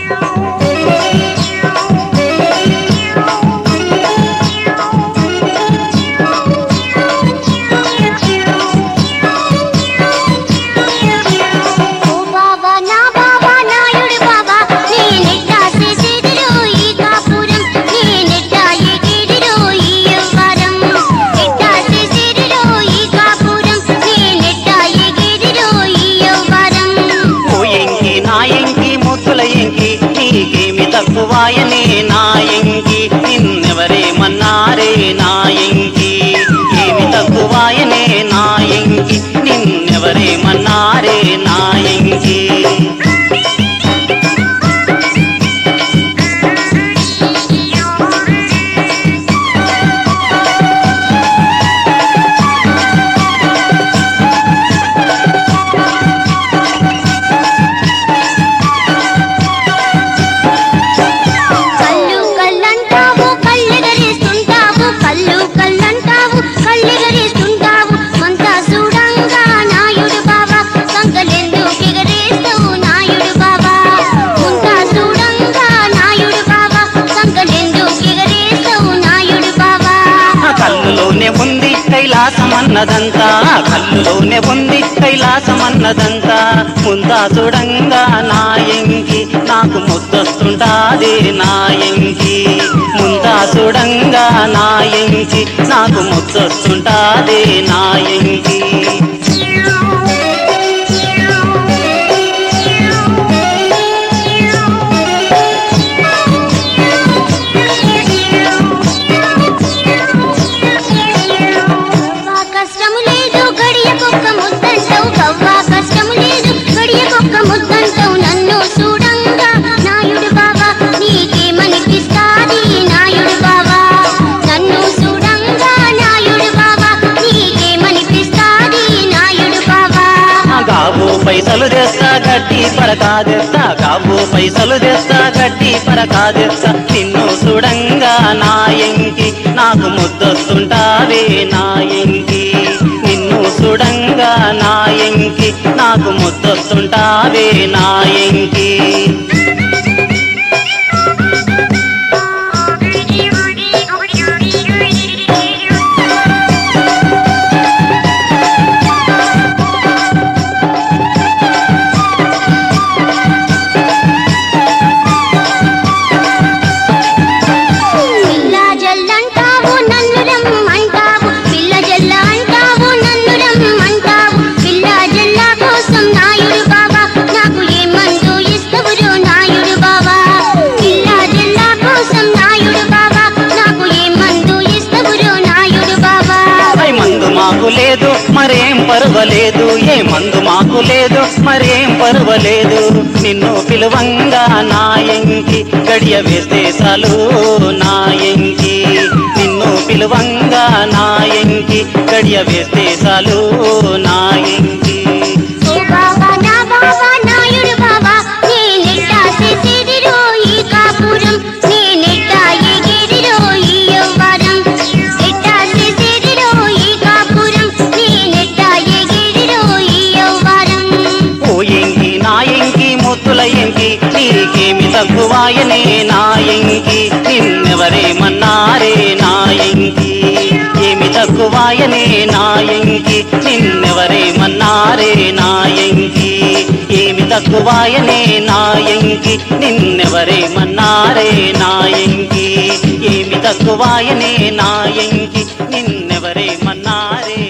ఓ బావా నా బావా నాయుడు బావా నేనెట్టా చేసేదిరో ఈ కాపురం నేనెట్టా ఎగిరిరో ఈ యవ్వరం ఎట్టా చేసేదిరో ఈ కాపురం నేనెట్టా ఎగిరిరో ఈ యవ్వరం ఓ ఎంకి నా ఎంకి ముద్దుల ఎంకి నీకేమి తక్కువాయనే నా ఎంకి నిన్నెవరేమన్నారే నా ఎంకి ఏమి తక్కువాయనే నా ఎంకి నిన్నెవరేమన్నారే నా ఎంకి కళ్ళు కళ్ళంటావు కళ్ళెగరేస్తుంటావు కళ్ళు కళ్ళంటావు కళ్ళెగరేస్తుంటావు మంతా చూడంగా నాయుడు బావా సంకలెందుకు ఎగరేస్తావు నాయుడు బావా ముంతా చూడంగా నాయుడు బావా సంకలెందుకు ఎగరేస్తావు నాయుడు బావా ఆ కళ్ళులోనే ఉంది కైలాసమన్నదంతా కళ్ళులోనే ఉంది కైలాసమన్నదంతా ముందా చూడంగా నా ఎంకి నాకు ముద్దొస్తుంటాది నా ఎంకి ముందా చూడంగా నా ఎంకి నాకు ముద్దొస్తుంటాది నా ఎంకి గవ్వా కష్టము లేదు గడియకొక్క ముద్దంటావు గవ్వా కష్టము లేదు గడియకొక్క ముద్దంటావు నన్ను చూడంగా నాయుడు బావా నీకేమనిపిస్తాది నాయుడు బావా నన్ను చూడంగా నాయుడు బావా నీకేమనిపిస్తాది నాయుడు బావా ఆ గావు పైసలు తెస్తా గట్టి పరకాదెస్తా గావు పైసలు తెస్తా గట్టి పరకాదెస్తా నిన్ను చూడంగా నా ఎంకి నాకు ముద్దొస్తుంటావే నా ఎంకి నిన్ను చూడంగా నా ఎంకి నాకు ముద్దొస్తుంటావే నా ఎంకి పిల్ల జల్లంటావు నన్ను రమ్మంటావు పిల్ల జల్ల అంటావు నన్ను రమ్మంటావు పిల్ల జల్ల కోసం నాయుడు బావా నాకు ఏ మందు ఇస్తవురు నాయుడు బావా పిల్ల జల్ల కోసం నాయుడు బావా నాకు ఏ మందు ఇస్తవురు నాయుడు బావా ఐ మందు మాకు లేదు మరేం పర్వాలేదు ఏ మందు మాకు లేదు మరేం పర్వాలేదు నిన్ను పిలువంగా నా ఎంకి గడియ వేస్తే చాలు నా ఎంకి నిన్ను పిలువంగా నా ఎంకి గడియ వేస్తే చాలు నా ఎంకి ఓ బావా నా బావా నాయుడు బావా నేనెట్టా చేసేదిరో ఈ కాపురం నేనెట్టా ఎగిరిరో ఈ యవ్వరం ఎట్టా చేసేదిరో ఈ కాపురం నేనెట్టా ఎగిరిరో ఈ యవ్వరం ఓ ఎంకి నా ఎంకి ముత్తుల ఎంకి నీకేమి తక్కువాయనే నా ఎంకి నిన్నెవరేమన్నారే నా ఎంకి ఏమి తక్కువాయనే నా ఎంకి నిన్నెవరేమన్నారే నా ఎంకి ఏమి తక్కువాయనే నా ఎంకి నిన్నెవరేమన్నారే నా ఎంకి ఏమి తక్కువాయనే నా ఎంకి నిన్నెవరేమన్నారే